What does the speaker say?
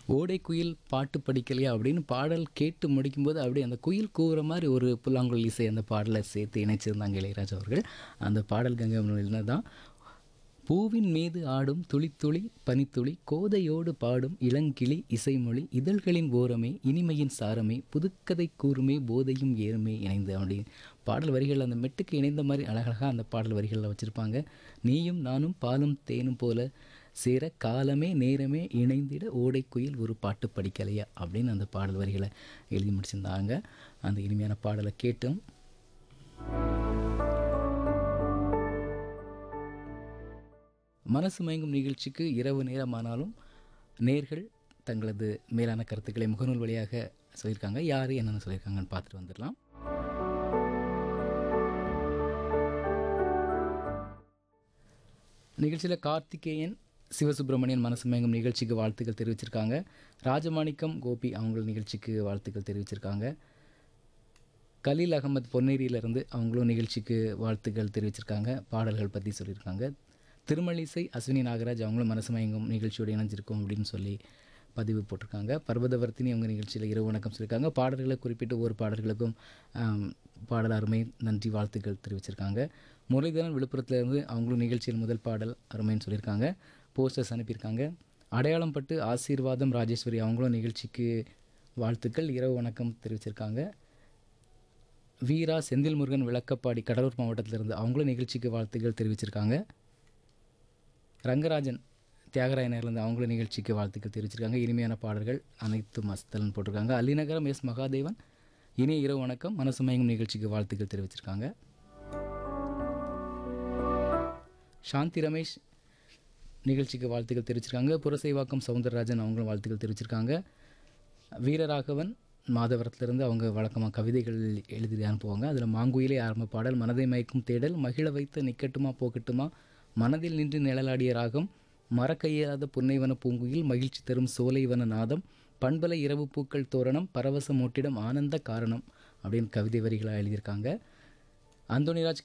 ஓடை குயில் பாட்டு படிக்கலையா அப்படின்னு பாடல் கேட்டு முடிக்கும்போது அப்படியே அந்த குயில் கூவுற மாதிரி ஒரு புல்லாங்குழல் இசை அந்த பாடலை சேர்த்து இணைச்சிருந்தாங்க இளையராஜா அவர்கள் அந்த பாடல் கங்கை தான் பூவின் மீது ஆடும் துளித்துளி பனித்துளி கோதையோடு பாடும் இளங்கிளி இசைமொழி இதழ்களின் ஓரமே இனிமையின் சாரமே புதுக்கதை கூறுமே போதையும் ஏறுமே இணைந்து அப்படி பாடல் வரிகள் அந்த மெட்டுக்கு இணைந்த மாதிரி அழகழகாக அந்த பாடல் வரிகளில் வச்சுருப்பாங்க நீயும் நானும் பாலும் தேனும் போல சேர காலமே நேரமே இணைந்திட ஓடைக்குயில் ஒரு பாட்டு படிக்கலையா அப்படின்னு அந்த பாடல் வரிகளை எழுதி முடிச்சிருந்தாங்க அந்த இனிமையான பாடலை கேட்டும் மனசு மயங்கும் நிகழ்ச்சிக்கு இரவு நேரமானாலும் நேர்கள் தங்களது மேலான கருத்துக்களை முகநூல் வழியாக சொல்லியிருக்காங்க யார் என்னென்ன சொல்லியிருக்காங்கன்னு பார்த்துட்டு வந்துடலாம் நிகழ்ச்சியில் கார்த்திகேயன் சிவசுப்பிரமணியன் மனசு மயங்கும் நிகழ்ச்சிக்கு வாழ்த்துக்கள் தெரிவிச்சிருக்காங்க ராஜமாணிக்கம் கோபி அவங்க நிகழ்ச்சிக்கு வாழ்த்துக்கள் தெரிவிச்சிருக்காங்க கலீல் அகமது பொன்னேரியிலேருந்து அவங்களும் நிகழ்ச்சிக்கு வாழ்த்துக்கள் தெரிவிச்சிருக்காங்க பாடல்கள் பற்றி சொல்லியிருக்காங்க திருமலிசை அஸ்வினி நாகராஜ் அவங்களும் மனசு மயங்கும் நிகழ்ச்சியோடு இணைஞ்சிருக்கோம் அப்படின்னு சொல்லி பதிவு போட்டிருக்காங்க பர்வதவர்த்தினி அவங்க நிகழ்ச்சியில் இரவு வணக்கம் சொல்லியிருக்காங்க பாடல்களை குறிப்பிட்டு ஒவ்வொரு பாடல்களுக்கும் ஆம், பாடல் அருமை நன்றி வாழ்த்துக்கள் தெரிவிச்சிருக்காங்க முரளிதரன் விழுப்புரத்துலேருந்து அவங்களும் நிகழ்ச்சியில் முதல் பாடல் அருமைன்னு சொல்லியிருக்காங்க போஸ்டர்ஸ் அனுப்பியிருக்காங்க அடையாளம் பட்டு ஆசீர்வாதம் ராஜேஸ்வரி அவங்களும் நிகழ்ச்சிக்கு வாழ்த்துக்கள் இரவு வணக்கம் தெரிவிச்சிருக்காங்க வீரா செந்தில் முருகன் விளக்கப்பாடி கடலூர் மாவட்டத்திலிருந்து அவங்களும் நிகழ்ச்சிக்கு வாழ்த்துக்கள் தெரிவிச்சிருக்காங்க ரங்கராஜன் தியாகராயனர்லேருந்து அவங்களும் நிகழ்ச்சிக்கு வாழ்த்துக்கள் தெரிவிச்சிருக்காங்க இனிமையான பாடல்கள் அனைத்து மஸ்தல்னு போட்டிருக்காங்க அலிநகரம் எஸ் மகாதேவன் இனிய இரவு வணக்கம் மனசு மயங்கும் நிகழ்ச்சிக்கு வாழ்த்துக்கள் தெரிவிச்சிருக்காங்க சாந்தி ரமேஷ் நிகழ்ச்சிக்கு வாழ்த்துக்கள் தெரிவிச்சிருக்காங்க புரசைவாக்கம் சவுந்தரராஜன் அவங்களும் வாழ்த்துக்கள் தெரிவிச்சிருக்காங்க வீரராகவன் மாதவரத்திலிருந்து அவங்க வழக்கமாக கவிதைகள் எழுதி அனுப்புவாங்க அதில் மாங்குயிலே ஆரம்ப பாடல் மனதை மயக்கும் தேடல் மகிழ வைத்து நிக்கட்டுமா போகட்டுமா மனதில் நின்று நிழலாடிய ராகம் மறக்கையாத புன்னைவன பூங்குயில் மகிழ்ச்சி தரும் சோலைவன நாதம் பண்பலை இரவு பூக்கள் தோரணம் பரவச மூட்டிடம் ஆனந்த காரணம் அப்படின்னு கவிதை வரிகளாக எழுதியிருக்காங்க அந்தோனிராஜ்